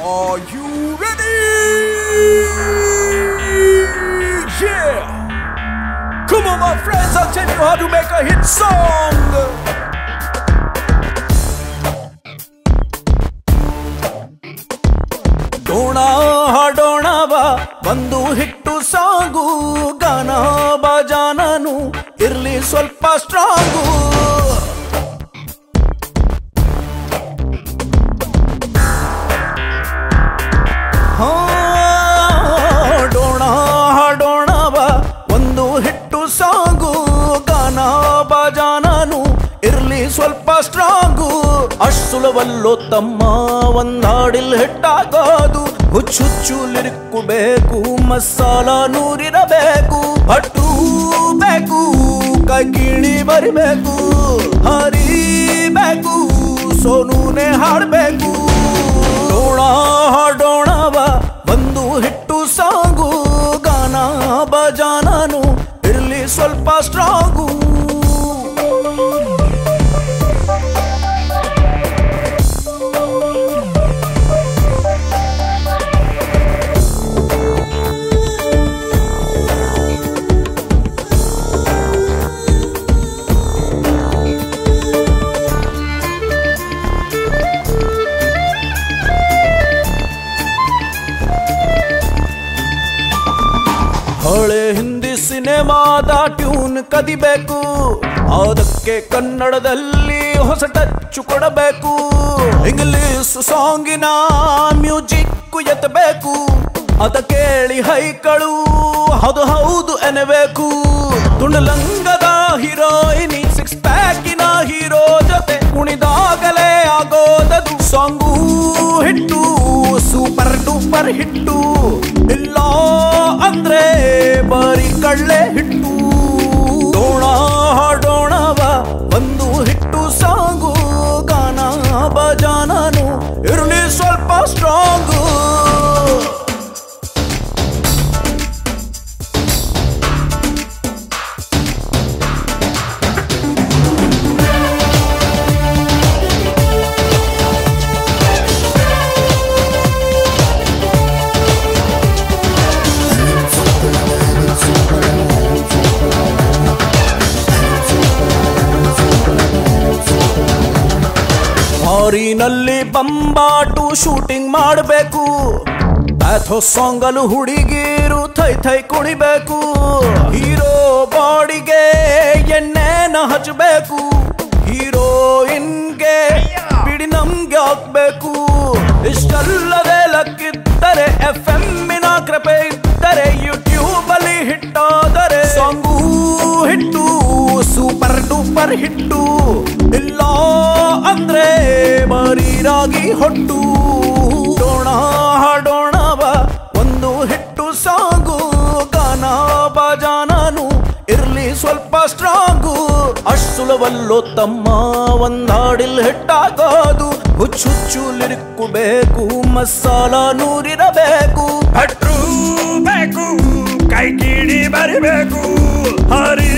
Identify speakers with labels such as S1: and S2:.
S1: Are you ready? Yeah! Come on, my friends, I'll tell you how to make a hit song! ಡೋಣ ಹಾಡೋಣ ಬಾ ಬಂದು ಹಿಟ್ಟು song ಗಾನ ಬಜಾನನು ಇರ್ಲಿ ಸ್ವಲ್ಪ ಸ್ಟ್ರಾಂಗು ಹಾಡೋಣ ಹಾಡೋಣ ಬಾ ಒಂದು ಹಿಟ್ಟು ಸಾಂಗು ಗಾನ ಬಜಾನನು ಇರ್ಲಿ ಸ್ವಲ್ಪ ಸ್ಟ್ರಾಂಗು ಅಷ್ಟು ಸುಲಭಲ್ಲೋ ತಮ್ಮ ಒಂದಾಡಿಲ್ ಹಿಟ್ಟಾಗೋದು ಹುಚ್ಚು ಹುಚ್ಚು ಲಿರಿಕ್ಕು ಬೇಕು ಮಸಾಲ ನೂರಿರಬೇಕು ಭಟ್ರು ಬೇಕು ಕೈ ಕಿಣಿ ಬರಿಬೇಕು ಹರಿಬೇಕು ಸೋನುನೆ ಹಾಡಬೇಕು ಡೋಣ ಹಾಡೋಣ ಬಾ ಬಂದು ಹಿಟ್ಟು ಸಾಂಗು ಗಾನ ಬಜಾನನು ಇರ್ಲಿ ಸ್ವಲ್ಪ ಸ್ಟ್ರಾಂಗು ಹಳೆ ಹಿಂದಿ ಸಿನಿಮಾದ ಟ್ಯೂನ್ ಕದಿಬೇಕು ಅದಕ್ಕೆ ಕನ್ನಡದಲ್ಲಿ ಹೊಸ ಟಚ್ ಕೊಡಬೇಕು ಇಂಗ್ಲಿಷ್ ಸಾಂಗಿನ ಮ್ಯೂಸಿಕ್ ಎತ್ತಬೇಕು ಅದ ಕೇಳಿ ಹೈಕಳು ಹೌದು ಹೌದು ಎನ್ನಬೇಕು ತುಂಡಲಂಗದ ಹೀರೋಯಿನಿ ಸಿಕ್ಸ್ ಪ್ಯಾಕಿನ ಹೀರೋ ಜೊತೆ ಕುಣಿದಾಗಲೇ ಆಗೋದದು song hit super duper hit ಇಲ್ಲ ಅಂದ್ರೆ ಬರೀ ಕಳ್ಳೆ ಹಿಟ್ಟು ಡೋಣ ಹಾಡೋಣವ ಒಂದು ಹಿಟ್ಟು ಸಾಂಗು ಗಾನ ಬಜಾನನು ಇರಲಿ ಸ್ವಲ್ಪ ಸ್ಟ್ರಾಂಗು ಫಾರಿನಲ್ಲಿ ಬಂಬಾಟು ಶೂಟಿಂಗ್ ಮಾಡಬೇಕು ಬ್ಯಾಥೋ ಸಾಂಗಲು ಹುಡುಗಿರು ಥೈ ಥೈ ಕುಣಿಬೇಕು ಹೀರೋ ಬಾಡಿಗೆ ಎಣ್ಣೆನ ಹಚ್ಚಬೇಕು ಹೀರೋಯಿನ್ಗೆ ಬಿಡಿ ನಮ್ಗೆ ಹಾಕ್ಬೇಕು ಇಷ್ಟಲ್ಲದೆ ಲಕ್ಕಿದ್ದರೆ ಎಫ್ ಎಮ್ಮಿನ ಕೃಪೆ ಇದ್ದರೆ ಯೂಟ್ಯೂಬ್ ಅಲ್ಲಿ ಹಿಟ್ಟಾದರೆ song hit super duper hit ಇಲ್ಲ ಅಂದ್ರೆ ಬರೀರಾಗಿ ಹೊಟ್ಟು ಡೋಣ ಹಾಡೋಣವ ಒಂದು ಹಿಟ್ಟು ಸಾಂಗು ಗಾನ ಬಜಾನನು ಇರ್ಲಿ ಸ್ವಲ್ಪ ಸ್ಟ್ರಾಂಗು ಅಷ್ಟು ಸುಲಭಲ್ಲೋ ತಮ್ಮ ಒಂದಾಡಿಲ್ ಹಿಟ್ಟಾಗೋದು ಹುಚ್ಚು ಹುಚ್ಚು ಲಿರಿಕ್ಕು ಬೇಕು ಮಸಾಲ ನೂರಿರಬೇಕು
S2: ಭಟ್ರು ಬೇಕು ಕೈ ಕಿಡಿ ಬರಿಬೇಕು ಹರಿ